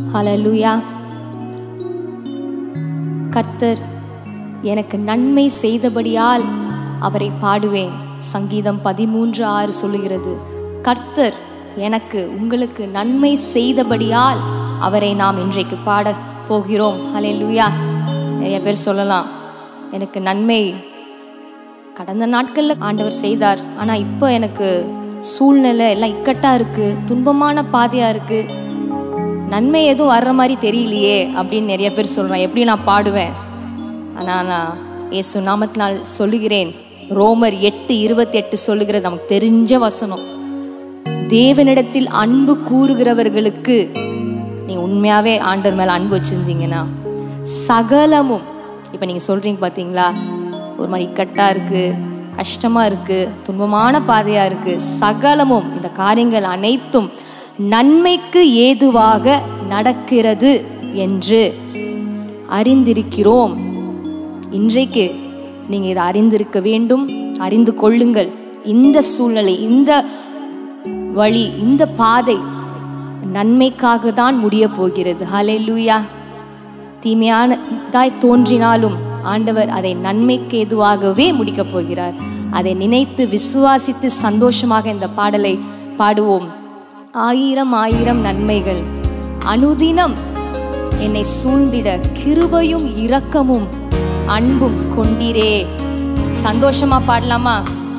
ஹalleluya கர்த்தர் எனக்கு நன்மை செய்தபடியால் அவரை பாடுவேன் சங்கீதம் பதிமூன்று ஆறு சொல்லுகிறது கர்த்தர் எனக்கு உங்களுக்கு நன்மை செய்தபடியால் அவரை நாம் இன்றைக்கு பாட போகிறோம் ஹalleluya நிறைய பேர் சொல்லலாம் எனக்கு நன்மை கடந்த நாட்களில் ஆண்டவர் செய்தார் ஆனால் இப்போ எனக்கு சூழ்நிலை எல்லாம் இக்கட்டாக இருக்குது துன்பமான பாதையாக இருக்குது நன்மை எதுவும் வர்ற மாதிரி தெரியலையே அப்படின்னு நிறைய பேர் சொல்கிறான் எப்படி நான் பாடுவேன் ஆனால் நான் இயேசு நாமத்தினால் சொல்லுகிறேன் ரோமர் எட்டு இருபத்தி எட்டு சொல்லுகிறது நமக்கு தெரிஞ்ச வசனம் தேவனிடத்தில் அன்பு கூறுகிறவர்களுக்கு நீங்கள் உண்மையாகவே ஆண்டவர் மேலே அன்பு வச்சுருந்தீங்கன்னா சகலமும் இப்போ நீங்கள் சொல்கிறீங்க பார்த்தீங்களா ஒரு மாதிரி இக்கட்டாக இருக்குது கஷ்டமாக இருக்குது துன்பமான பாதையாக இருக்குது சகலமும் இந்த காரியங்கள் அனைத்தும் நன்மைக்கு ஏதுவாக நடக்கிறது என்று அறிந்திருக்கிறோம் இன்றைக்கு நீங்கள் இதை அறிந்திருக்க வேண்டும் அறிந்து கொள்ளுங்கள் இந்த சூழ்நிலை இந்த வழி இந்த பாதை நன்மைக்காக தான் முடிய போகிறது ஹலே லூயா தீமையானதாய் தோன்றினாலும் ஆண்டவர் அதை நன்மைக்கு எதுவாகவே முடிக்கப் போகிறார் அதை நினைத்து விசுவாசித்து சந்தோஷமாக இந்த பாடலை பாடுவோம் ஆயிரம் ஆயிரம் நன்மைகள் அனுதினம் என்னை சூழ்ந்திட கிருபையும் இரக்கமும் அன்பும் கொண்டீரே சந்தோஷமா பாடலாமா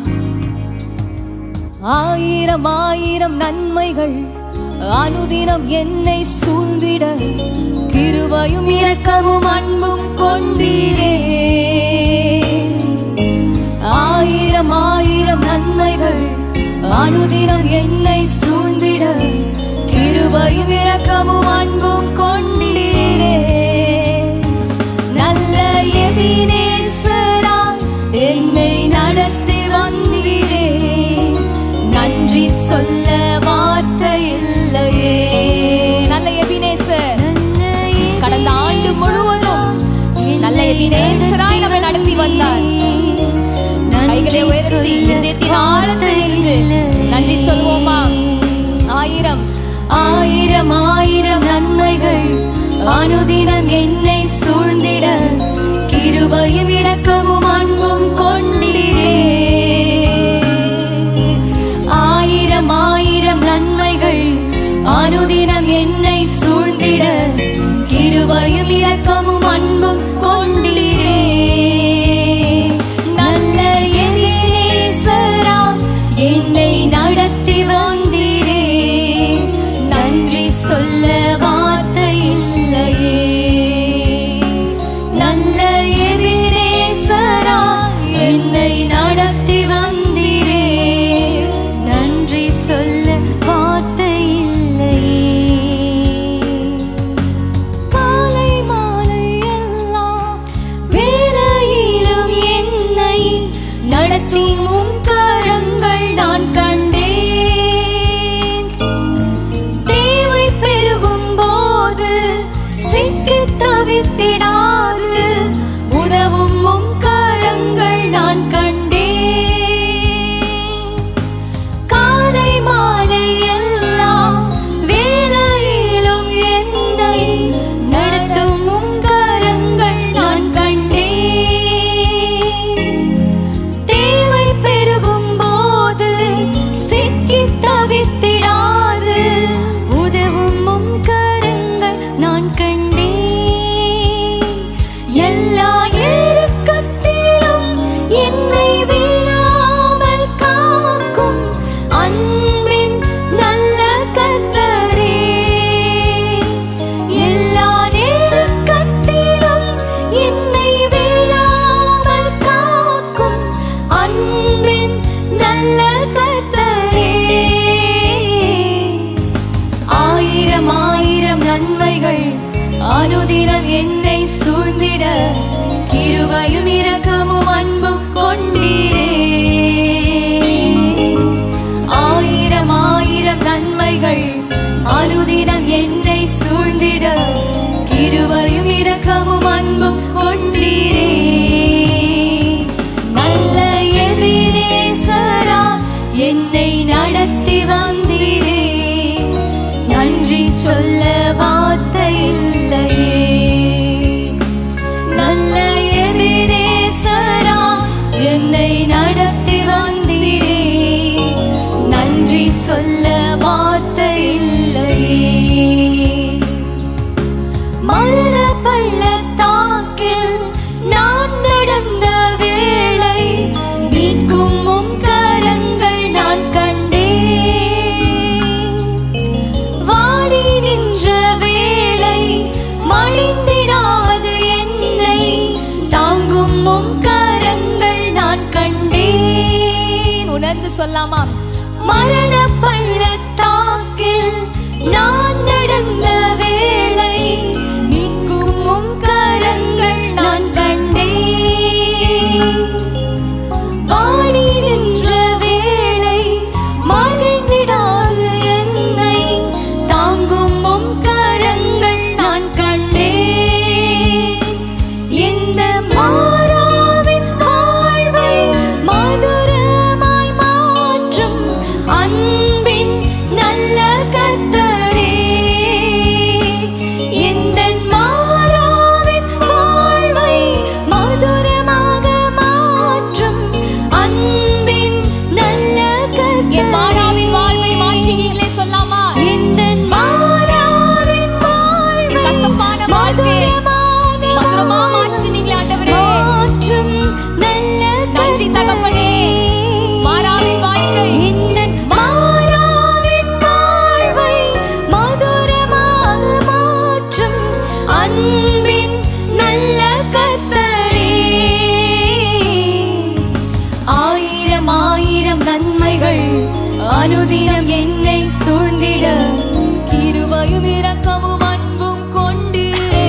ஆயிரம் ஆயிரம் நன்மைகள் அனுதினம் என்னை சூழ்ந்திட கிருபையும் இரக்கமும் அன்பும் கொண்டீரே ஆயிரம் ஆயிரம் நன்மைகள் அனுதினம் என்னை சூழ்ந்திட கிருபையும் இரக்கமும் அன்பும் கொண்டீரே நல்ல எபினேசரா என்னை நடத்தி வந்தீரே நன்றி சொல்ல வார்த்தை இல்லையே நல்ல எபினேசர் கடந்த ஆண்டு முழுவதும் நல்ல எபினேசராய் நம்மை நடத்தி வந்தார் கைகளை உயர்த்தி இருதயத்தின் ஆழத்தில் இருந்து நன்றி சொல்வோமா ஆயிரம் ஆயிரம் ஆயிரம் நன்மைகள் அனுதினம் என்னை சூழ்ந்திட கிருபையும் இரக்கமும் அன்பும் கொண்டீரே ஆயிரம் ஆயிரம் நன்மைகள் அனுதினம் என்னை சூழ்ந்திட கிருபையும் இரக்கமும் அன்பும் கொண்டீரே நல்ல எதிரேசரா என்னை நடத்தி வந்தீரே நன்றி சொல்ல வார்த்தை இல்லையே நல்ல எதிரேசரா என்னை நடத்தி வந்தீரே நன்றி சொல்ல வார்த்தை இல்லையே காலை மாலை எல்லாம் வேலையிலும் என்னை நடத்தும் உம் கரங்கள் நான் கண்டேன் தேவை பெருகும் போது சிக்கி தவித்திடாது உதவும் உம் கரங்கள் நான் கண்டேன் காலை மாலை எல்லாம் வேலையிலும் என்னை நடத்தும் உம் கரங்கள் நான் கண்டேன் தேவை பெருகும் போது சிக்கி தவித்திடாது உதவும் உம் கரங்கள் நான் கண்டேன் எல்லா இறுக்கத்திலும் என்னை வீழாமல் காக்கும் அன்பின் நல்ல கர்த்தரே எல்லா நெருக்கத்திலும் என்னை வீழாமல் காக்கும் அன்பின் நல்ல கர்த்தரே ஆயிரம் ஆயிரம் நன்மைகள் அனுதினம் என்னை சூழ்ந்திட கிருபையும் இரக்கமும் அன்பும் கொண்டீரே ஆயிரம் ஆயிரம் நன்மைகள் அனுதினம் என்னை சூழ்ந்திட கிருபையும் இரக்கமும் அன்பும் கொண்டீரே நல்ல எதிரேசரா என்னை நடத்தி வந்தீரே நன்றி சொல்ல வார்த்தை இல்லையே நல்ல எபிரேசரா என்னை நடத்தி வந்தீரே நன்றி சொல்ல வார்த்தை இல்லையே மரண பள்ளத்தாக்கில் நான் நடந்த வேளை நீக்கும் உம் கரங்கள் நான் கண்டேன் வாடி நின்ற வேளை மடிந்திடாது என்னை தாங்கும் உம் கரங்கள் நான் கண்டேன் உணர்ந்து சொல்லாமா மரண பள்ளத்தாக்கில் நான் நடந்த வேளை நீக்கும் உம் கரங்கள் நான் கண்டேன் வாடி நின்ற வேளை மகிழ்ந்திடாது என்னை தாங்கும் உம் கரங்கள் நான் கண்டேன் இந்த மாறாவின் வாழ்வை மதுரமாய் மாற்றும் அன்பின் நல்ல கர்த்தரே இந்த மாறாவின் வாழ்வை மதுரமாக மாற்றும் அன்பின் நல்ல கர்த்தரே என் மாறாவின் வாழ்வை மாற்றி நீங்களே சொல்லாமா இந்த மாறாவின் வாழ்வை கசப்பான வாழ்க்கையை மதுரமா மாற்றி நீங்களே ஆண்டவரே மாற்றும் நல்ல நன்றி தகப்பனே மாறாவின் வாழ்க்கை இந்த மாறாவின் வாழ்வை மதுரமாக மாற்றும் அன்பின் நல்ல கர்த்தரே ஆயிரம் ஆயிரம் நன்மைகள் அனுதினம் என்னை சூழ்ந்திட கிருபையும் இரக்கமும் அன்பும் கொண்டீரே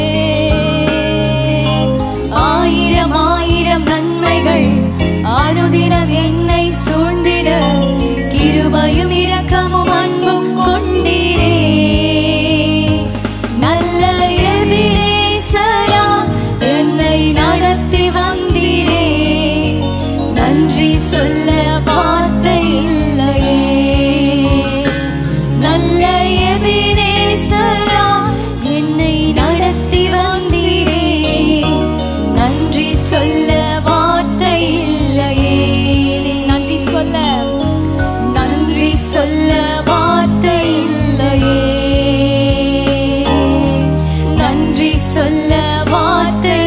ஆயிரம் ஆயிரம் நன்மைகள் அனுதினம் என்னை சூழ்ந்திட கிருபையும் இரக்கமும் அன்பும் கொண்டீரே நல்ல எபிரேசரா என்னை நடத்தி வந்தீரே நன்றி சொல்ல வார்த்தை இல்லையே நல்ல எபிரேசரா என்னை நடத்தி வந்தீரே நன்றி சொல்ல வார்த்தை இல்லையே நன்றி சொல்ல நன்றி சொல்ல வார்த்தை இல்லையே நன்றி சொல்ல வார்த்தை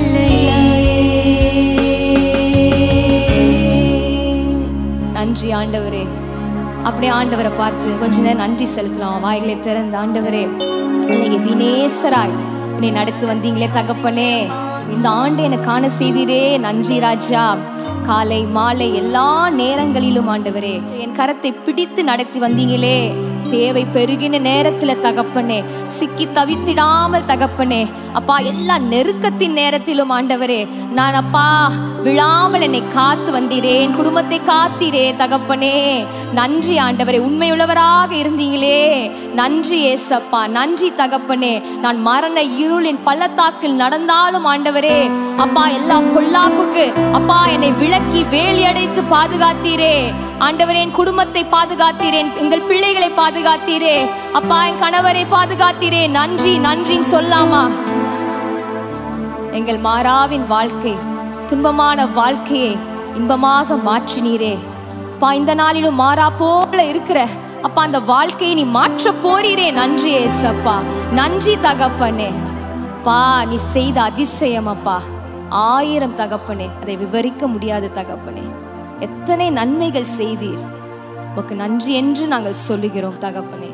இல்லையே நன்றி ஆண்டவரே அப்படியே ஆண்டவரை பார்த்து கொஞ்ச நேரம் நன்றி செலுத்தலாம் வாய்களை திறந்து ஆண்டவரே என்னை வினேசராய் என்னை நடத்து வந்தீங்களே தகப்பனே இந்த ஆண்டு என்னை காண செய்தீரே நன்றி ராஜா காலை மாலை எல்லா நேரங்களிலும் ஆண்டவரே என் கரத்தை பிடித்து நடத்தி வந்தீங்களே தேவை பெருகின நேரத்துல தகப்பனே சிக்கி தவித்திடாமல் தகப்பனே அப்பா எல்லா நெருக்கத்தின் நேரத்திலும் ஆண்டவரே நான் அப்பா விழாமல் என்னை காத்து வந்தீரே என் குடும்பத்தை காத்தீரே தகப்பனே நன்றி ஆண்டவரே உண்மையுள்ளவராக இருந்தீங்களே நன்றி ஏசப்பா நன்றி தகப்பனே நான் மரண இருளின் பள்ளத்தாக்கில் நடந்தாலும் ஆண்டவரே அப்பா எல்லா பொல்லாப்புக்கு அப்பா என்னை விளக்கி வேலி அடைத்து பாதுகாத்தீரே ஆண்டவரே என் குடும்பத்தை பாதுகாத்தீரேன் எங்கள் பிள்ளைகளை பாதுகாத்தீரே அப்பா என் கணவரை பாதுகாத்தீரே நன்றி நன்றின்னு சொல்லாமா எங்கள் மாறாவின் வாழ்க்கை துன்பமான வாழ்க்கையை இன்பமாக மாற்றினீரே அப்பா இந்த நாளிலும் மாறா போல இருக்கிற அப்பா அந்த வாழ்க்கையை நீ மாற்ற போறீரே நன்றி ஏசப்பா நன்றி தகப்பனே பா நீ செய்த அதிசயம் அப்பா ஆயிரம் தகப்பனே அதை விவரிக்க முடியாது தகப்பனே எத்தனை நன்மைகள் செய்தீர் உமக்கு நன்றி என்று நாங்கள் சொல்லுகிறோம் தகப்பனே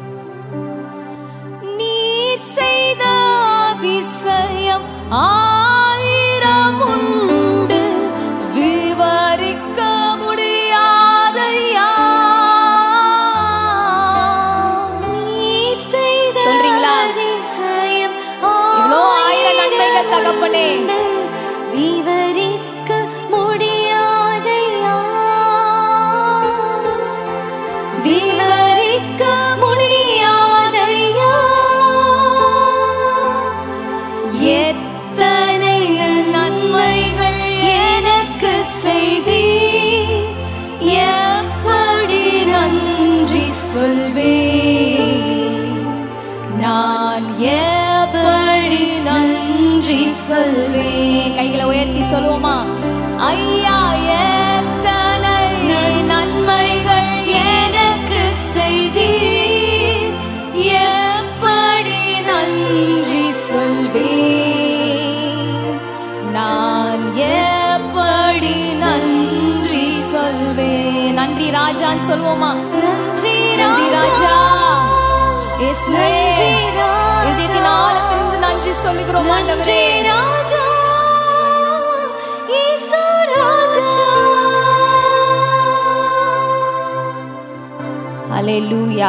நீர் செய்த அதிசயம் ஆயிரம் உண்டு விவரிக்க முடியாதையா சொல்றீங்களா இவ்வளோ ஆயிரம் நன்மைகள் தகப்பனே விவரிக்க முடியாதையா விவரிக்க முடியாதையா எத்தனை நன்மைகள் எனக்கு செய்தி எப்படி நன்றி சொல்வே நான் எப்படி நன்றி சொல்வேன் கைகளை உயர்த்தி சொல்லுவோமா ஐயா எத்தனை நன்மைகள் எனக்கு செய்தீர் எப்படி நன்றி சொல்வேன் நான் எப்படி நன்றி சொல்வேன் நன்றி ராஜான்னு சொல்லுவோமா நன்றி நன்றி ராஜா இயேசுவே நன்றி ராஜா. இதயத்தின் ஆழத்திலிருந்து நன்றி சொல்லுகிறோம் ஆண்டவரே ராஜா இயேசு ராஜா ஹalleluya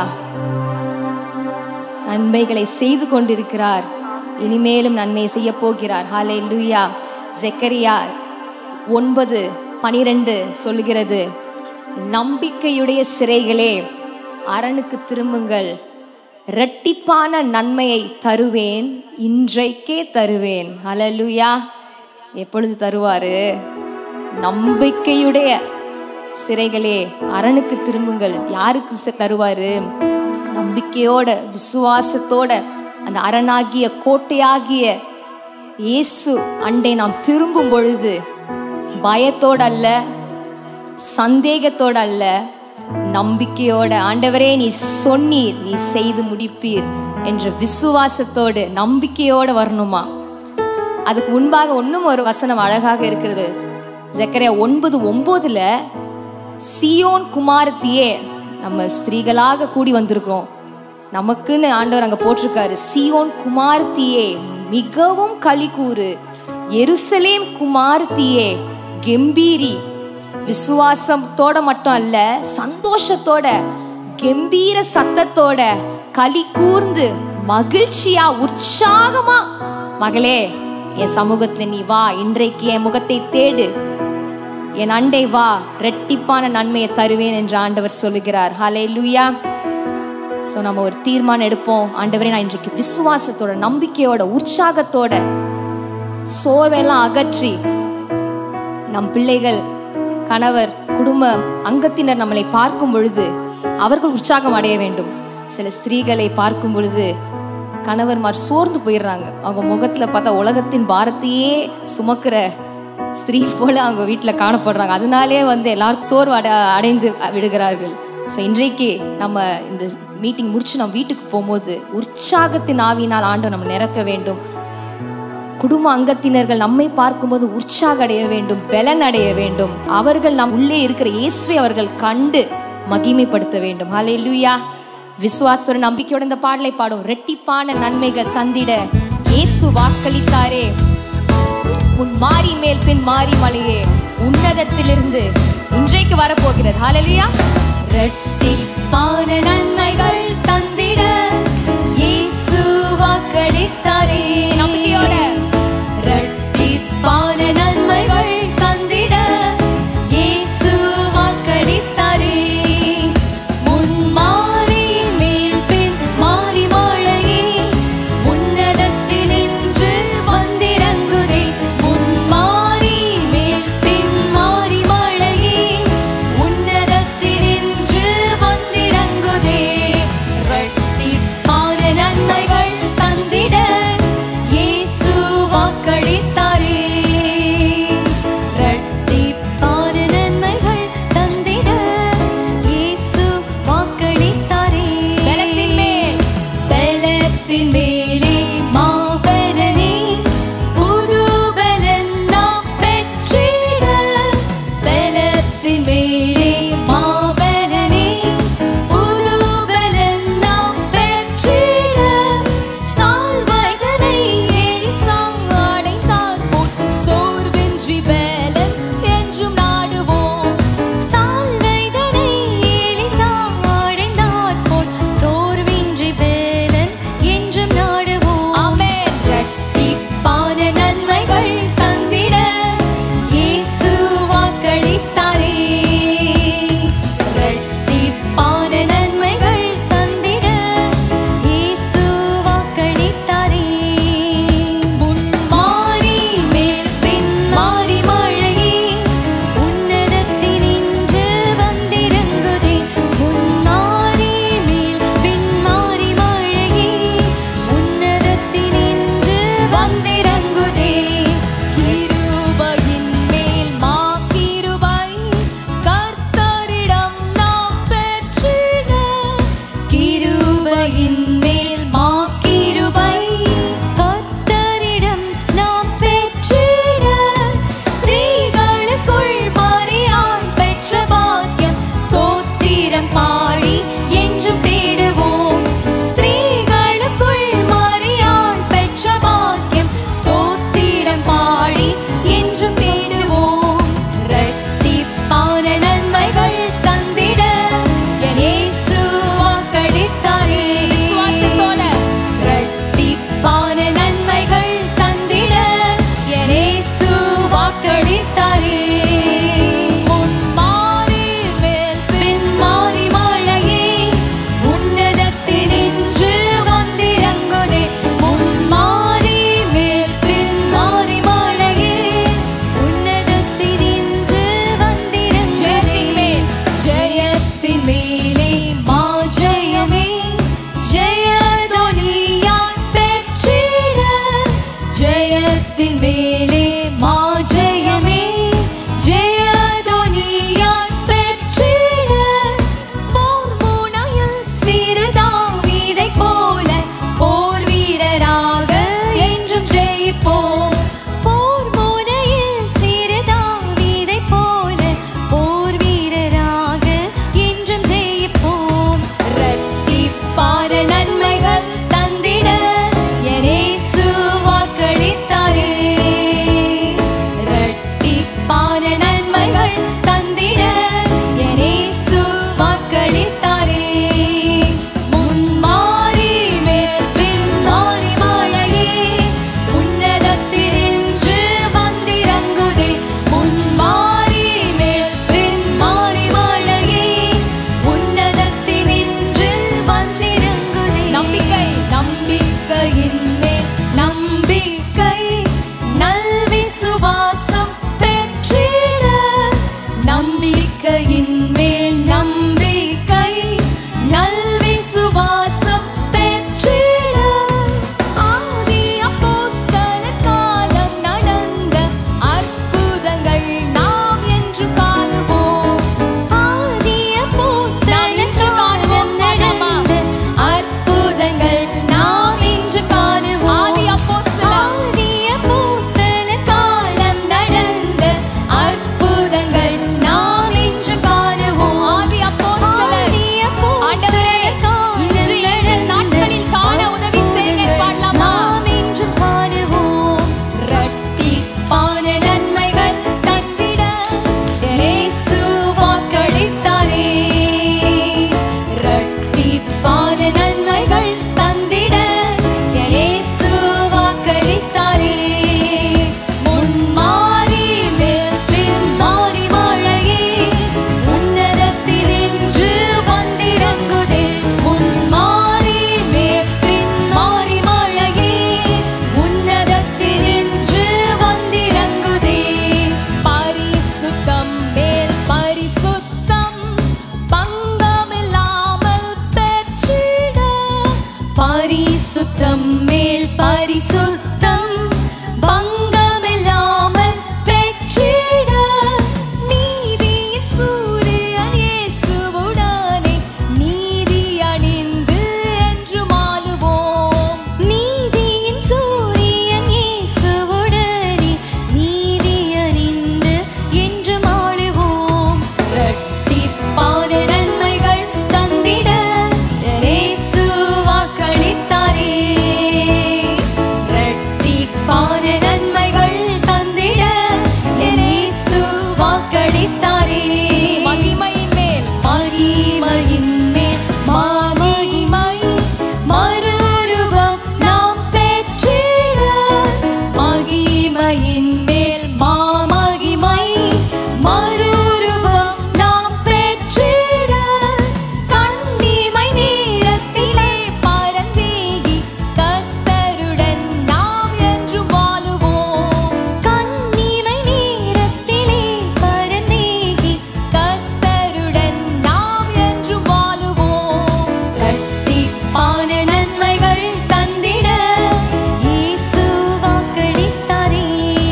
நன்மைகளை செய்து கொண்டிருக்கிறார் இனிமேலும் நன்மை செய்ய போகிறார் ஹalleluya ஜெக்கரியா ஒன்பது பனிரெண்டு சொல்லுகிறது நம்பிக்கையுடைய சிறைகளே அரணுக்கு திரும்புங்கள் இரட்டிப்பான நன்மையை தருவேன் இன்றைக்கே தருவேன் ஹalleluya எப்பொழுது தருவாரு நம்பிக்கையுடைய சிறைகளே அரணுக்கு திரும்புங்கள் யாருக்கு ச- தருவாரு நம்பிக்கையோட விசுவாசத்தோட அந்த அரணாகிய கோட்டையாகிய இயேசு அண்டை நாம் திரும்பும் பொழுது பயத்தோட அல்ல சந்தேகத்தோட அல்ல நம்பிக்கையோட ஆண்டவரே நீ சொன்னீர் நீ செய்து முடிப்பீர் என்ற விசுவாசத்தோடு நம்பிக்கையோட வரணுமா அதுக்கு முன்பாக இன்னும் ஒரு வசனம் அழகாக இருக்கிறது ஜக்கரியா ஒன்பது ஒன்பதுல சியோன் குமாரத்தியே நம்ம ஸ்திரீகளாக கூடி வந்திருக்கிறோம் நமக்குன்னு ஆண்டவர் அங்க போட்டிருக்காரு சியோன் குமாரத்தியே மிகவும் களி கூறு எருசலேம் குமாரத்தியே கெம்பீரி விசுவாசத்தோட மட்டும் அல்ல சந்தோஷத்தோட கெம்பீர சத்தத்தோட களி கூர்ந்து மகிழ்ச்சியா உற்சாகமா மகளே என் சமூகத்துல நீ வா இன்றைக்கு என் முகத்தை தேடு என் அண்டை வா ரெட்டிப்பான நன்மையை தருவேன் என்று ஆண்டவர் சொல்லுகிறார் ஹலே லூயா ஸோ நம்ம ஒரு தீர்மானம் எடுப்போம் ஆண்டவரே நான் இன்றைக்கு விசுவாசத்தோட நம்பிக்கையோட உற்சாகத்தோட சோர்வெல்லாம் அகற்றி நம் பிள்ளைகள் கணவர் குடும்ப அங்கத்தினர் நம்மளை பார்க்கும் பொழுது அவர்கள் உற்சாகம் அடைய வேண்டும் சில ஸ்திரீகளை பார்க்கும் பொழுது கணவர்மார் சோர்ந்து போயிடுறாங்க அவங்க முகத்துல பார்த்தா உலகத்தின் பாரத்தையே சுமக்கிற ஸ்திரீ போல அவங்க வீட்டில் காணப்படுறாங்க அதனாலே வந்து எல்லாரும் சோர்வு அட அடைந்து விடுகிறார்கள் ஸோ இன்றைக்கு நம்ம இந்த மீட்டிங் முடிச்சு நம்ம வீட்டுக்கு போகும்போது உற்சாகத்தின் ஆவியினால் ஆண்டவர் நம்ம நிரக்க வேண்டும் குடும்ப அங்கத்தினர்கள் நம்மை பார்க்கும்போது உற்சாக அடைய வேண்டும் பலன் அடைய வேண்டும் அவர்கள் நம் உள்ளே இருக்கிற இயேசுவை அவர்கள் கண்டு மகிமைப்படுத்த வேண்டும் ஹalleluya விசுவாச நம்பிக்கையோட இந்த பாடலை பாடும் ரெட்டிப்பான நன்மைகள் தந்திட இயேசு வாக்களித்தாரே உன் மாறி மேல் பின் மாறி மலையே உன்னதத்திலிருந்து இன்றைக்கு வரப்போகிறது ஹalleluya ரெட்டிப்பான நன்மைகள் தந்திட இயேசு வாக்களித்தாரே நம்பிக்கையோட ரெட்டிப்பான நன்மைகள் தந்திட இயேசு வாக்களித்தாரே முன் மாறி மேல் பின் மாறி மழையே உன்னதத்தினின்று வந்திறங்குதே முன் மாறி மேல் பின் மாறி மழையே உன்னதத்தினின்று வந்திறங்குதே இரட்டிப்பான நன்மைகள் தந்திட இயேசு வாக்களித்தாரே இரட்டிப்பான நன்மைகள் தந்திட இயேசு வாக்களித்தாரே பலத்தின் மேல் பலத்தின் மேலே மாபலனே புது பலன் நாம் பெற்றிட பலத்தின் மேலே மாபலனே புது பலன் நாம் பெற்றிட சால்வைதனை எழிசாங் அடைந்தார் போல் சோர்வின்றி பலன் என்றும் நாடுவோம் சால்வைதனை எலிசா அடைந்தாற் போல் சோர்வின்றி பேலன் என்றும் நாடுவோம் நம்பிக்கையின் மேல் நம்பிக்கை நல் விசுவாசம் பெற்றிட நம்பிக்கையின் மேல் நம்பிக்கை நல் விசுவாசம் பெற்றிட ஆதி அப்போஸ்தல காலம் நடந்த அற்புதங்கள் நாம் என்று காணுவோம் ஆதி அப்போஸ்தல காலம் நடந்த அற்புதங்கள் நாம் இன்று காணுவோம் ஆதி அப்போஸ்தல ஆதி அப்போஸ்தல காலம் நடந்த அற்புதங்கள் நாம் இன்று காணுவோம் ஆதி அப்போஸ்தலர் ஆண்டவரே இன்று எங்கள் நாட்களில் காண உதவி செய்க பாடலாமா நாம் இன்று காணுவோம் இரட்டிப்பான நன்மைகள் தந்திட இயேசு வாக்களித்தாரே இரட்டிப்பான நன்மைகள் தந்திட இயேசு வாக்களித்தாரே முன் மாறி மேல் பின் மாறி மழையே உன்னதத்தில் இன்று வந்திறங்குதே முன் மாறி மேல் பின் மாறி மழையே உன்னதத்தில் இன்று வந்திறங்குதே பரிசுத்தம் மேல் பரிசுத்தம் பங்கமில்லாமல் பெற்றிட பரிசுத்தம் மேல் பரிசுத்தம் பங்கமில்லாமல் பெற்றிட நீதியின் சூரியன் இயேசுவுடனே நீதி அணிந்து என்று மாளுவோம் நீதியின் சூரியன் இயேசுவுடனே நீதி அணிந்து என்று மாளுவோம் இரட்டிப்பான நன்மைகள் தந்திட இயேசு வாக்களித்தாரே இரட்டிப்பான நன்மைகள் தந்திட இயேசு வாக்களித்தாரே மகிமையின் மேல் மகிமையின் மேல் மகிமை மறுரூபம் நாம் பெற்றிட மகிமையின் மேல் மாமகிமை மறுரூபம் நாம் பெற்றிட கண்ணிமை நேரத்திலே பரந்தேகி கர்த்தருடன் நாம் என்று வாழுவோம் கண்ணிமை நேரத்திலே பரந்தேகி கர்த்தருடன் நாம் என்று வாழுவோம் இரட்டிப்பான நன்மைகள் தந்திட இயேசு வாக்களித்தாரே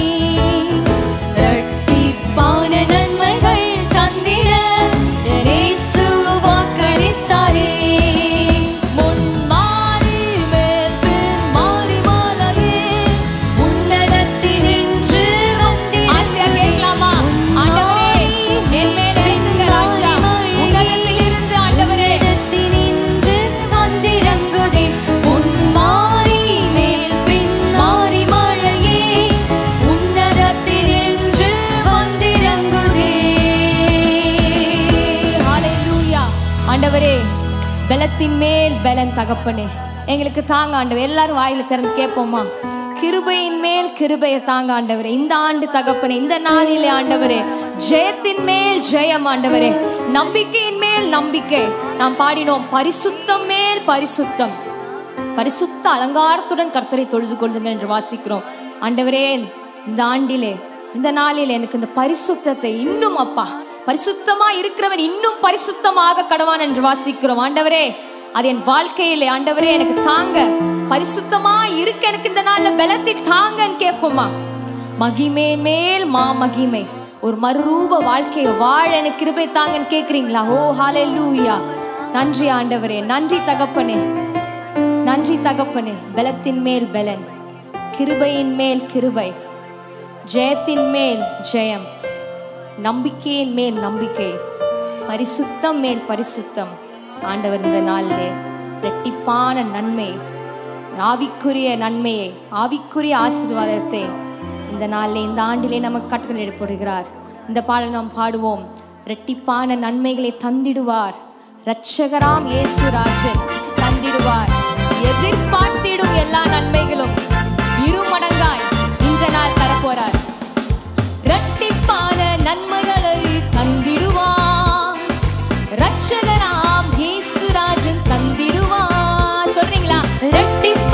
இரட்டிப்பான நன்மைகள் தந்திட இயேசு வாக்களித்தாரே முன் மாறி மேல் பின் மாறி மலையே உன்னதத்தில் நின்று ஆசையா கேட்கலாமா ஆண்டவரே என் மேல் இறங்குங்க ராஜா உன்னதத்தில் இருந்து ஆண்டவரே நின்று வந்திறங்குதே உன் மாறி மேல் பின் மாறி மழையே உன்னதத்தில் நின்று வந்திறங்குதே ஹalleluya ஆண்டவரே பலத்தின் மேல் பலன் தகப்பனே எங்களுக்கு தாங்க ஆண்டவர் எல்லாரும் வாயில திறந்து கேட்போமா கிருபையின் மேல் கிருபையை தாங்க ஆண்டவரே இந்த ஆண்டு தகப்பனே இந்த நாளிலே ஆண்டவரே ஜெயத்தின் மேல் ஜெயம் ஆண்டவரே நம்பிக்கையின் மேல் நம்பிக்கை நாம் பாடினோம் பரிசுத்தம் மேல் பரிசுத்தம் பரிசுத்த அலங்காரத்துடன் கர்த்தரை தொழுது கொள்ளுங்கள் என்று வாசிக்கிறோம் ஆண்டவரே இந்த ஆண்டிலே இந்த நாளிலே எனக்கு இந்த பரிசுத்தத்தை இன்னும் அப்பா பரிசுத்தமா இருக்கிறவன் இன்னும் பரிசுத்தமாக கடவான் என்று வாசிக்கிறோம் ஆண்டவரே அது என் வாழ்க்கையிலே ஆண்டவரே எனக்கு தாங்க பரிசுத்தமா இருக்க எனக்கு இந்த நாள்ல பலத்தை தாங்கன்னு கேட்போமா மகிமை மேல் மா மகிமை ஒரு மறுரூப வாழ்க்கையை வாழ எனக்கு கிருபை தாங்கன்னு கேக்குறீங்களா ஓ ஹalleluya நன்றி ஆண்டவரே நன்றி தகப்பனே நன்றி தகப்பனே பலத்தின் மேல் பலன் கிருபையின் மேல் கிருபை ஜெயத்தின் மேல் ஜெயம் நம்பிக்கையின் மேல் நம்பிக்கை பரிசுத்தம் மேல் பரிசுத்தம் ஆண்டவர் இந்த நாளிலே ரெட்டிப்பான நன்மை ஆவிக்குரிய நன்மையை ஆவிக்குரிய ஆசீர்வாதத்தை இந்த நாளிலே இந்த ஆண்டிலே நமக்கு கட்டளையிடப்படுகிறார் இந்த பாடல் நாம் பாடுவோம் ரெட்டிப்பான நன்மைகளை தந்திடுவார் இரட்சகராம் இயேசுராஜன் தந்திடுவார் எதிர்பார்த்திடும் எல்லா நன்மைகளும் இருமடங்காய் இந்த நாள் தரப்போறார் இரட்டிப்பான நன்மைகளை தந்திடுவார் இரட்சகராம் இயேசுராஜன் தந்திடுவார் சொல்றீங்களா இரட்டிப்பான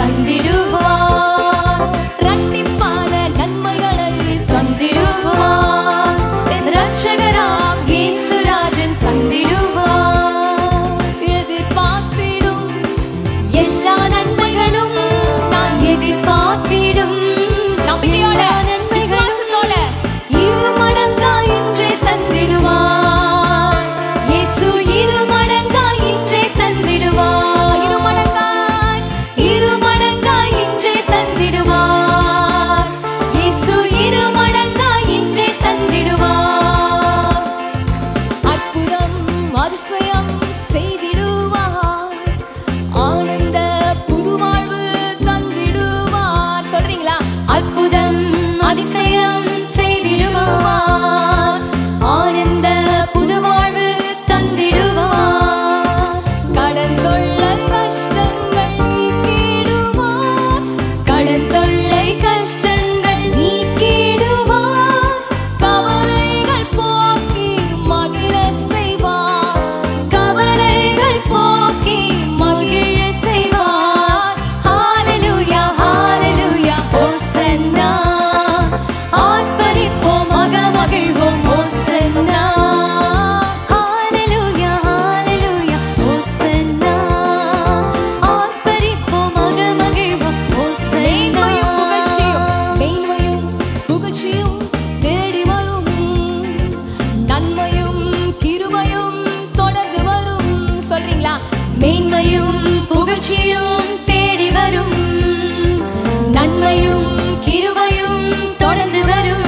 தந்திடுவார் இரட்டிப்பான நன்மைகளை தந்திடுவார் என் இரட்சகராம் இயேசுராஜன் தந்திடுவார் எதிர்பார்த்திடும் எல்லா நன்மைகளும் நான் எதிர்பார்த்திடும் நம்பிக்கையோட விசுவாசத்தோட இரு மடங்கா இன்றே தந்திடுவார் இயேசு இரு மடங்கா இன்றே தந்திடுவார் இரு மடங்காய் இரு மடங்கா இன்றே தந்திடுவார் இயேசு இரு மடங்கா இன்றே தந்திடுவார் அற்புதம் அதிசயம் செய்திடுவார் ஆனந்த புதுவாழ்வு தந்திடுவார் சொல்றீங்களா அற்புதம் அதிசயம் செய்திடுவார் ஆனந்த புதுவாழ்வு தந்திடுவார் கடன் தொல்லை கஷ்டங்கள் நீக்கிடுவார் கடன் தொல்லை கஷ்டங்கள் நீக்கிடுவார் கவலைகள் போக்கி மகிழ செய்வார் கவலைகள் போக்கி மகிழ செய்வார் ஹalleluya ஹalleluya ஹோசன்னா ஆர்ப்பரிப்போம் மக மகிழ்வோம் ஹோசன்னா ஹalleluya ஹalleluya ஹோசன்னா ஆர்ப்பரிப்போம் மக மகிழ்வோம் ஹோசன்னா மேன்மையும் புகழ்ச்சியும் மேன்மையும் புகழ்ச்சியும் தேடி வரும் நன்மையும் கிருபையும் தொடர்ந்து வரும் சொல்றீங்களா மேன்மையும் புகழ்ச்சியும் தேடி வரும் நன்மையும் கிருபையும் தொடர்ந்து வரும்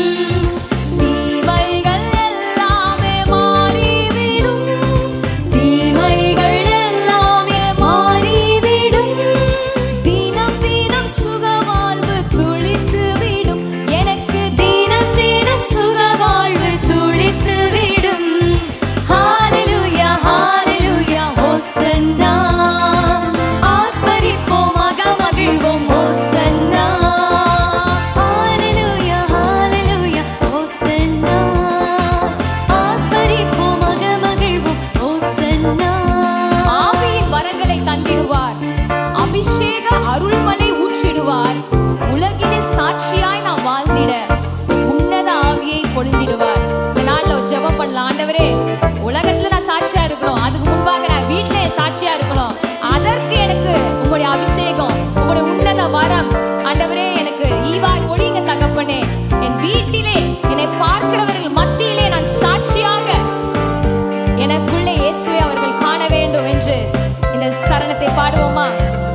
தீமைகள் எல்லாமே மாறிவிடும் தீமைகள் எல்லாமே மாறிவிடும் தினம் தினம் சுகவாழ்வு துளித்து விடும் எனக்கு தினம் தினம் சுகவாழ்வு துளித்து விடும் ஹalleluya ஹalleluya ஹோசன்னா ஆர்ப்பரிப்போம் மக மகிழ்வோம் ஹோசன்னா ஹalleluya ஹalleluya ஹோசன்னா ஆர்ப்பரிப்போம் மக மகிழ்வோம் ஹோசன்னா ஆவியின் வரங்களை தந்திடுவார் அபிஷேக அருள்மலை ஊற்றிடுவார் உலகினில் சாட்சியாய் நான் வாழ்ந்திட உன்னத ஆவியை பொழிந்திடுவார் இந்த நாள்ல ஒரு ஜெபம் பண்ணலாம் ஆண்டவரே உலகத்துல நான் சாட்சியா இருக்கணும் அதுக்கு முன்பாக நான் வீட்டிலே சாட்சியா இருக்கணும் அதற்கு எனக்கு உங்களுடைய அபிஷேகம் உங்களுடைய உன்னத வரம் ஆண்டவரே எனக்கு ஈவாய் பொழிங்க தகப்பனே என் வீட்டிலே என்னை பார்க்கிறவர்கள் மத்தியிலே நான் சாட்சியாக எனக்குள்ளே இயேசுவை அவர்கள் காண வேண்டும் என்று இந்த சரணத்தை பாடுவோமா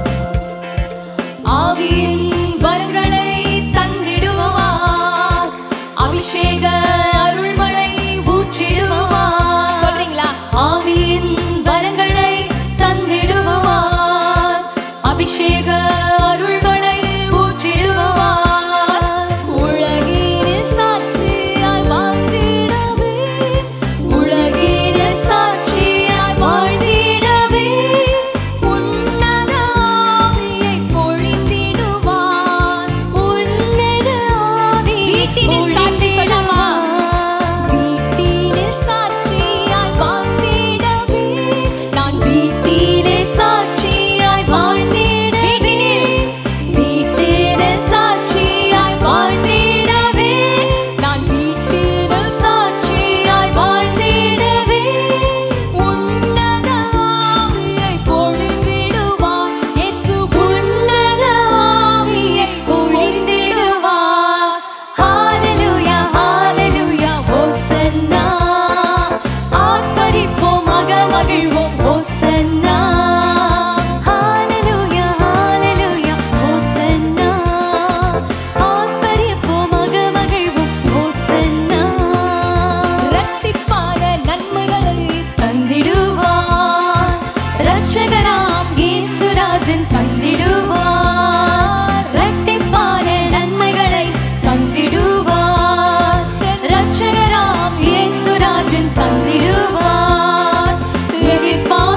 ஆவியின் வரங்களை தந்திடுவார் அபிஷேக அருள்மழை ஊற்றிடுவார் சொல்றீங்களா ஆவியின் வரங்களை தந்திடுவார் அபிஷேக அருள்மழை ஊற்றிடுவார் உலகினில் சாட்சியாய் வாழ்ந்திடவே உலகினில் சாட்சியாய் வாழ்ந்திடவே உன்னத ஆவியை பொழிந்திடுவார் உன்னத ஆவி வீட்டினில் சாட்சி சொல்லாமா வீட்டினில் சாட்சியாய் வாழ்ந்திடவே நான் வீட்டிலே சாட்சியாய் வாழ்ந்திடவே வீட்டினில் சாட்சியாய் வாழ்ந்திடவே நான் வீட்டினில் சாட்சியாய் வாழ்ந்திடவே உன்னத ஆவியை பொழிந்திடுவார் இயேசு உன்னத ஆவியை பொழிந்திடுவார் ஹalleluya ஹalleluya ஹோசன்னா ஆர்ப்பரிப்போம் மக மகிழ்வோம் ஹோசன்னா ஹalleluya ஹalleluya ஹோசன்னா ஆர்ப்பரிப்போம் மக மகிழ்வோம் ஹோசன்னா இரட்டிப்பான நன்மைகளை தந்திடுவார் இரட்சகராம் இயேசுராஜன் தந்திடுவார் இரட்டிப்பான நன்மைகளை தந்திடுவார் இரட்சகராம் இயேசுராஜன் தந்திடுவார் எதிர்பார்த்திடும்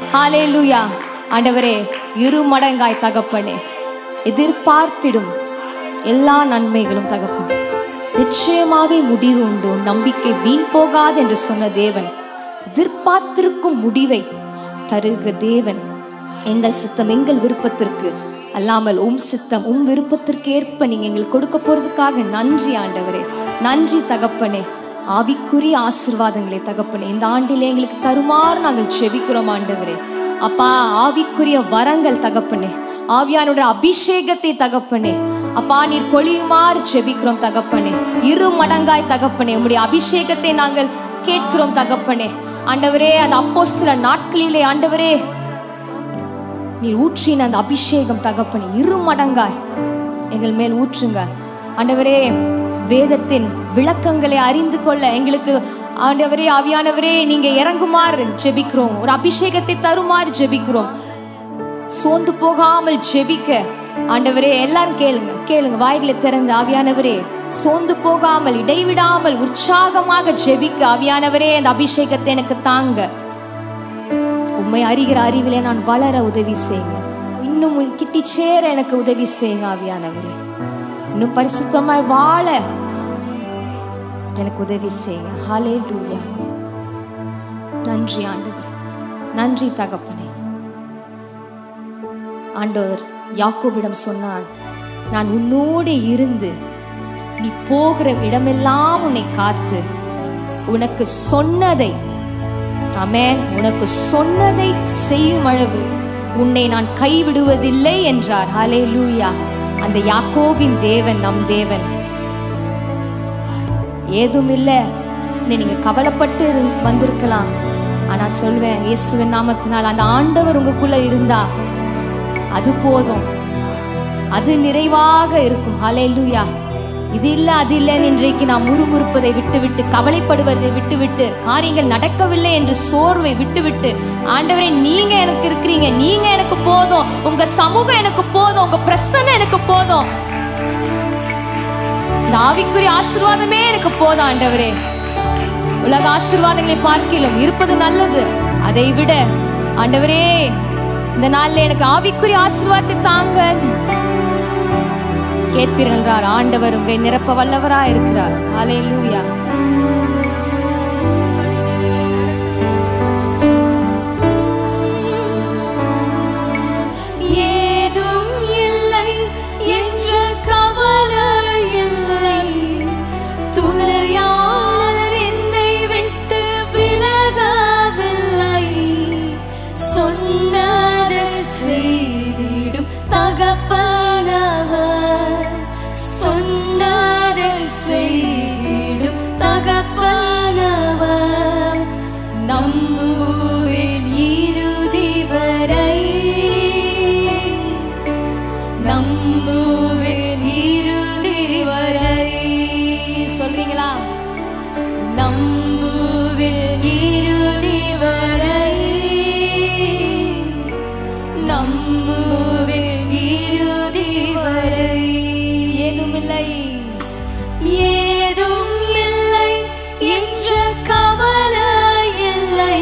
ஹalleluya ஆண்டவரே இரு மடங்காய் தகப்பனே எதிர்பார்த்திடும் எல்லா நன்மைகளும் தகப்பனே நிச்சயமாவே முடிவு உண்டு உன் நம்பிக்கை வீண் போகாது என்று சொன்ன தேவன் எதிர்பார்த்திருக்கும் முடிவை தருகிற தேவன் எங்கள் சித்தம் எங்கள் விருப்பத்திற்கு அல்லாமல் உம் சித்தம் உம் விருப்பத்திற்கு ஏற்ப நீங்க எங்களுக்கு கொடுக்க போறதுக்காக நன்றி ஆண்டவரே நன்றி தகப்பனே ஆவிக்குரிய ஆசிர்வாதங்களை தகப்பனே இந்த ஆண்டிலே எங்களுக்கு தருமாறு நாங்கள் செபிக்கிறோம் ஆண்டவரே அப்பா ஆவிக்குரிய வரங்கள் தகப்பனே ஆவியானோட அபிஷேகத்தை தகப்பனே அப்பா நீர் பொழியுமாறு செபிக்கிறோம் தகப்பனே இரு மடங்காய் தகப்பனே உம்முடைய அபிஷேகத்தை நாங்கள் கேட்கிறோம் தகப்பனே ஆண்டவரே அந்த அப்போ சில நாட்களிலே ஆண்டவரே நீர் ஊற்றின அந்த அபிஷேகம் தகப்பனே இரு மடங்காய் எங்கள் மேல் ஊற்றுங்க ஆண்டவரே வேதத்தின் விளக்கங்களை அறிந்து கொள்ள எங்களுக்கு ஆண்டவரே ஆவியானவரே நீங்க இறங்குமாறு ஜெபிக்கிறோம் ஒரு அபிஷேகத்தை தருமாறு ஜெபிக்கிறோம் சோர்ந்து போகாமல் ஜெபிக்க ஆண்டவரே எல்லாரும் கேளுங்க கேளுங்க வாய்களை திறந்து ஆவியானவரே சோர்ந்து போகாமல் இடைவிடாமல் உற்சாகமாக ஜெபிக்க ஆவியானவரே அந்த அபிஷேகத்தை எனக்கு தாங்க உண்மை அறிகிற அறிவிலே நான் வளர உதவி செய்யுங்க இன்னும் உன் கிட்டி சேர எனக்கு உதவி செய்யுங்க ஆவியானவரே இன்னும் பரிசுத்தமாய் வாழ எனக்கு உதவி செய்யுங்க ஹாலே நன்றி ஆண்டவர் நன்றி தகப்பனே ஆண்டவர் யாக்கோபிடம் சொன்னான் நான் உன்னோடு இருந்து நீ போகிற இடமெல்லாம் உன்னை காத்து உனக்கு சொன்னதை அமேன் உனக்கு சொன்னதை செய்யும் அளவு உன்னை நான் கைவிடுவதில்லை என்றார் ஹலே லூயா அந்த யாக்கோபின் தேவன் நம் தேவன் ஏதும் இல்லை நீங்க கவலைப்பட்டு இரு- வந்திருக்கலாம் ஆனா சொல்வேன் இயேசுவின் நாமத்தினால் அந்த ஆண்டவர் உங்களுக்குள்ள இருந்தா அது போதும் அது நிறைவாக இருக்கும் ஹalleluya இது இல்ல அது இல்லை இன்றைக்கு நாம் முறுமுறுப்பதை விட்டுவிட்டு கவலைப்படுவதை விட்டுவிட்டு காரியங்கள் நடக்கவில்லை என்று சோர்வை விட்டுவிட்டு ஆண்டவரே நீங்க எனக்கு இருக்கிறீங்க நீங்க எனக்கு போதும் உங்க சமூகம் எனக்கு போதும் உங்க பிரசன்னம் எனக்கு போதும் இந்த ஆவிக்குரிய ஆசீர்வாதமே எனக்கு போதும் ஆண்டவரே உலக ஆசீர்வாதங்களை பார்க்கிலும் இருப்பது நல்லது அதை விட ஆண்டவரே இந்த நாள்ல எனக்கு ஆவிக்குரிய ஆசீர்வாதத்தை தாங்க கேட்பீர்கள் என்றார் ஆண்டவர் உங்களை நிரப்ப வல்லவரா இருக்கிறார் ஹalleluya ஏதும் இல்லை என்ற கவலை இல்லை துணையாளர் என்னை விட்டு விலகவில்லை சொன்னதை செய்திடும் தகப்பனவர் சொன்னதை செய்திடும் தகப்பனவர் நம்புவேன் இறுதி வரை நம்புவேன் இறுதி வரை சொல்றீங்களா நம்புவேன் இறுதி வரை நம்புவேன் இறுதி வரை ஏதுமில்லை ஏதும் இல்லை என்ற கவலை இல்லை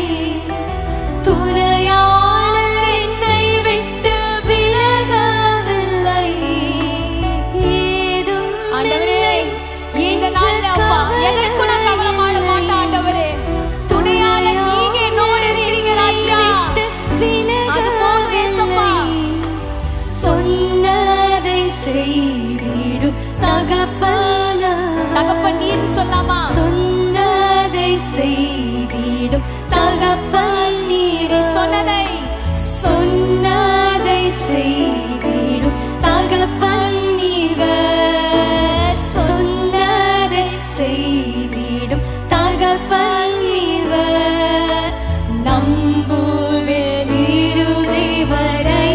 துணையாளர் என்னை விட்டு விலகவில்லை ஏதும் ஆண்டவரே இந்த நாள்ல அப்பா எதற்கும் நான் கவலைப்பட மாட்டேன் ஆண்டவரே துணையாளர் நீங்க என்னோட இருக்கிறீங்க ராஜா அது போதும் ஏசப்பா சொன்னதை செய்திடும் தகப்பன தகப்பன் நீர் சொல்லாமா சொன்னதை செய்திடும் தகப்பன் நீரே சொன்னதை சொன்னதை செய்திடும் தகப்பன் நீர்கள் சொன்னதை செய்திடும் தகப்பன் நீர்கள் நம்புவேன் இறுதி வரை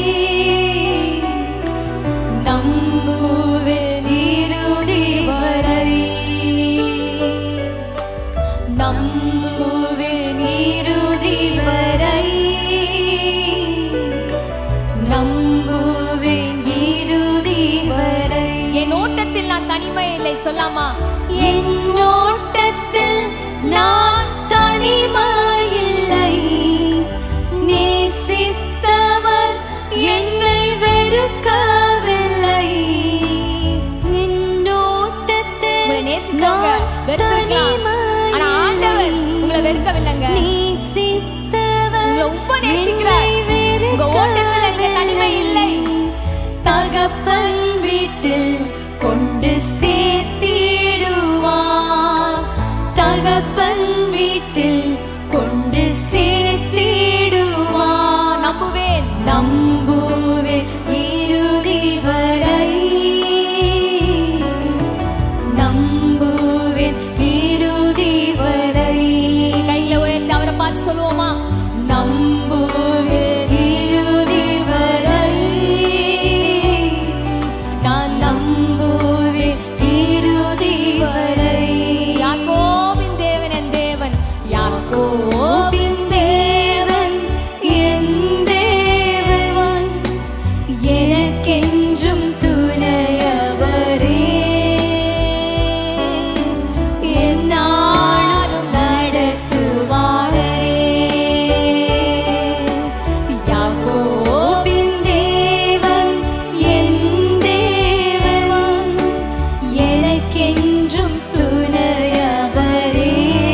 நம்புவேன் இறுதி வரை நம்புவேன் இறுதி வரை நம்புவேன் இறுதி வரை என் ஓட்டத்தில் நான் தனிமை இல்லை சொல்லாமா என் ஓட்டத்தில் நான் தனிமையில்லை நீ இருக்கலாம் ஆனா ஆண்டவர் உங்களை வெறுக்கவில்லைங்க உங்களை ரொம்ப நேசிக்கிறார் உங்க ஓட்டத்துல நீங்க தனிமை இல்லை தகப்பன் வீட்டில் கொண்டு சேர்த்திடுவார் தகப்பன் வீட்டில் கொண்டு சேர்த்திடுவார் நம்புவேன் நம்புவேன் இறுதி வரை நம்புவேன் இறுதி வரை கையில உயர்த்தி அவரை பார்த்து சொல்லுவோமா நம்புவேன் இறுதி வரை நான் நம்புவேன் இறுதி வரை யாக்கோபின் தேவன் என் தேவன் யாக்கோபின் தேவன் என் தேவன் எனக்கென்றும் துணையவரே என்னாலும் நடத்துவாரே யாக்கோபின் தேவன் என் தேவன் எனக்கென்றும் துணையவரே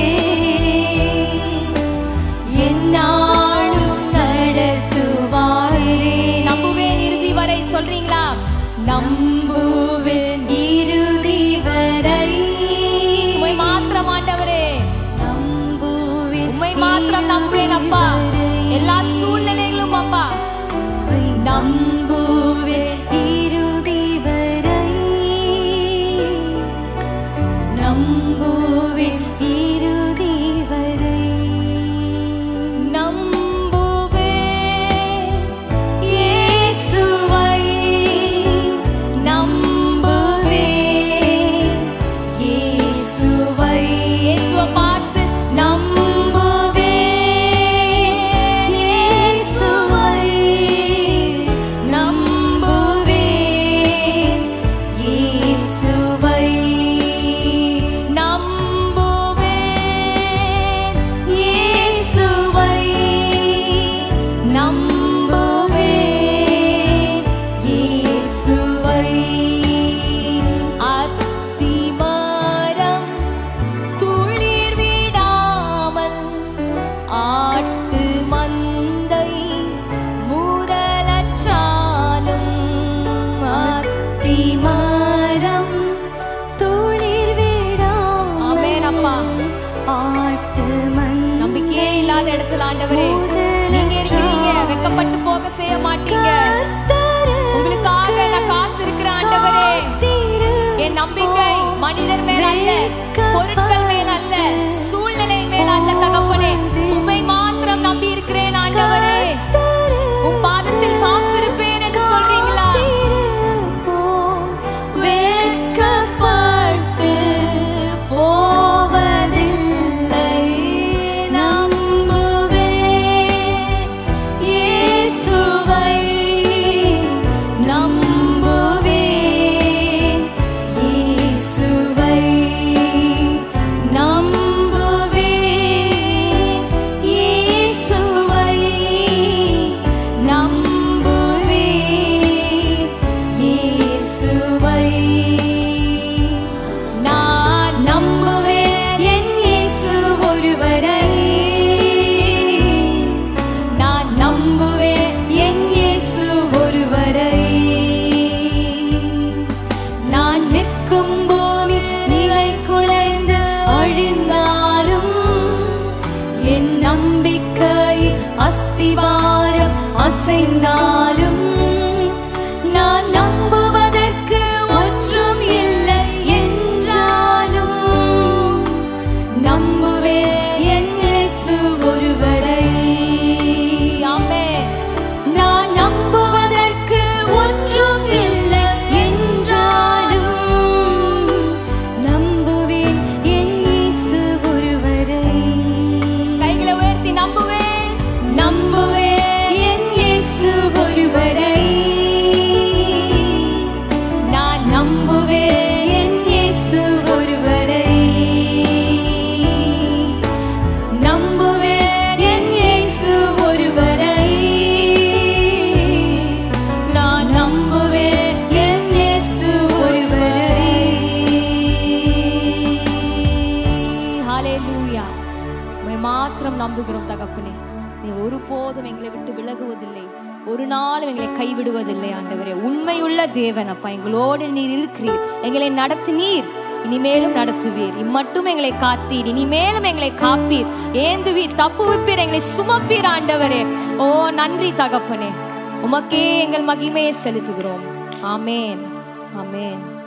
என்னாலும் நடத்துவாரே நம்புவேன் இறுதி வரை சொல்றீங்களா நம்புவேன் இறுதி வரை உண்மை மாத்திரம் ஆண்டவரே நம்புவேன் உண்மை மாத்திரம் நம்புவேன் அப்பா எல்லா சூழ்நிலைகளும் அப்பா நம்புவேன் இறுதி வரை நம்புவேன் இறுதி வரை நம்புவேன் இயேசுவை நம்புவேன் இயேசுவை இயேசுவை பார்த்து நம்புவேன் இயேசுவை நம்புவேன் இயேசுவை நம்புவேன் இயேசுவை நம்புவேன் இயேசுவை அத்திமரம் துளிர் விடாமல் ஆட்டு மந்தை முதலற்றாலும் அத்திமரம் துளிர் விடாமல் ஆமென் அப்பா ஆட்டு மண் நம்பிக்கையே இல்லாத இடத்துல ஆண்டவரே நீங்க இருக்கிறீங்க வெக்கப்பட்டு போக செய்ய மாட்டீங்க உங்களுக்காக நான் காத்திருக்கிற ஆண்டவரே என் நம்பிக்கை மனிதர் மேல் அல்ல பொருட்கள் மேல் அல்ல சூழ்நிலை மேல் அல்ல தகப்பனே உம்மை மாத்திரம் நம்பி இருக்கிறேன் ஆண்டவரே உம் பாதத்தில் காத்திருப்பேன் என்று சொல்றீங்களா வெட்கப்பட்டு போவதில்லை நம்புவேன் இயேசுவை நம்புவேன் இயேசுவை ஹalleluya உம்மை மாத்திரம் நம்புகிறோம் தகப்பனே நீர் ஒருபோதும் எங்களை விட்டு விலகுவதில்லை ஒரு நாளும் எங்களை கைவிடுவதில்லை ஆண்டவரே உண்மையுள்ள தேவன் அப்பா எங்களோடு நீர் இருக்கிறீர் எங்களை நடத்தினீர் இனிமேலும் நடத்துவீர் இம்மட்டும் எங்களை காத்தீர் இனிமேலும் எங்களை காப்பீர் ஏந்துவீர் தப்புவிப்பீர் எங்களை சுமப்பீர் ஆண்டவரே ஓ நன்றி தகப்பனே உமக்கே எங்கள் மகிமையை செலுத்துகிறோம் ஆமேன் ஆமேன்